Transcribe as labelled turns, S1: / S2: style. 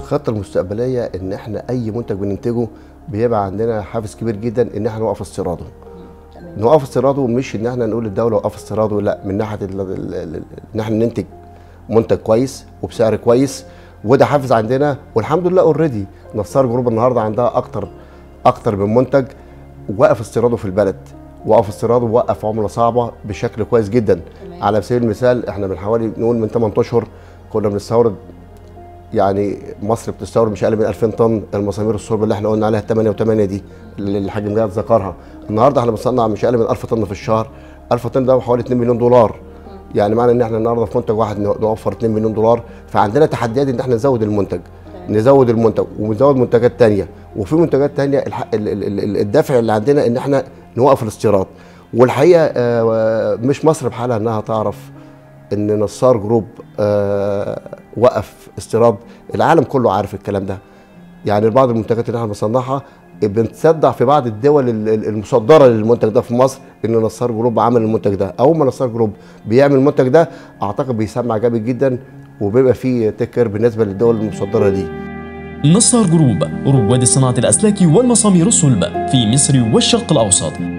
S1: الخطه المستقبليه ان احنا اي منتج بننتجه بيبقى عندنا حافز كبير جدا ان احنا نوقف استيراده نوقف استيراده مش ان احنا نقول للدوله وقف استيراده لا من ناحيه ال- ال- ال- ان احنا ننتج منتج كويس وبسعر كويس وده حافز عندنا والحمد لله اوريدي نصار جروب النهارده عندها اكتر اكتر من منتج وقف استيراده في البلد وقف استيراده ووقف عمله صعبه بشكل كويس جدا
S2: تمام.
S1: على سبيل المثال احنا من حوالي نقول من 8 اشهر كنا بنستورد يعني مصر بتستورد مش اقل من 2000 طن المسامير الصلب اللي احنا قلنا عليها 8 و8 دي اللي الحاج مجاهد ذكرها النهارده احنا بنصنع مش اقل من 1000 طن في الشهر 1000 طن ده حوالي 2 مليون دولار يعني معنى ان احنا النهارده في منتج واحد نوفر 2 مليون دولار فعندنا تحديات ان احنا نزود المنتج نزود المنتج ونزود منتجات تانية وفي منتجات تانية الح- ال- ال- ال- الدافع اللي عندنا ان احنا نوقف الاستيراد والحقيقه آه، مش مصر بحالها انها تعرف ان نصار جروب آه، وقف استيراد العالم كله عارف الكلام ده يعني بعض المنتجات اللي احنا بنصنعها بنتصدع في بعض الدول ال- ال- المصدره للمنتج ده في مصر ان نصار جروب عمل المنتج ده اول ما نصار جروب بيعمل المنتج ده اعتقد بيسمع جامد جدا وبيبقى فيه تكر بالنسبه للدول المصدره ليه
S3: نصار جروب رواد صناعة الأسلاك والمسامير الصلب في مصر والشرق الأوسط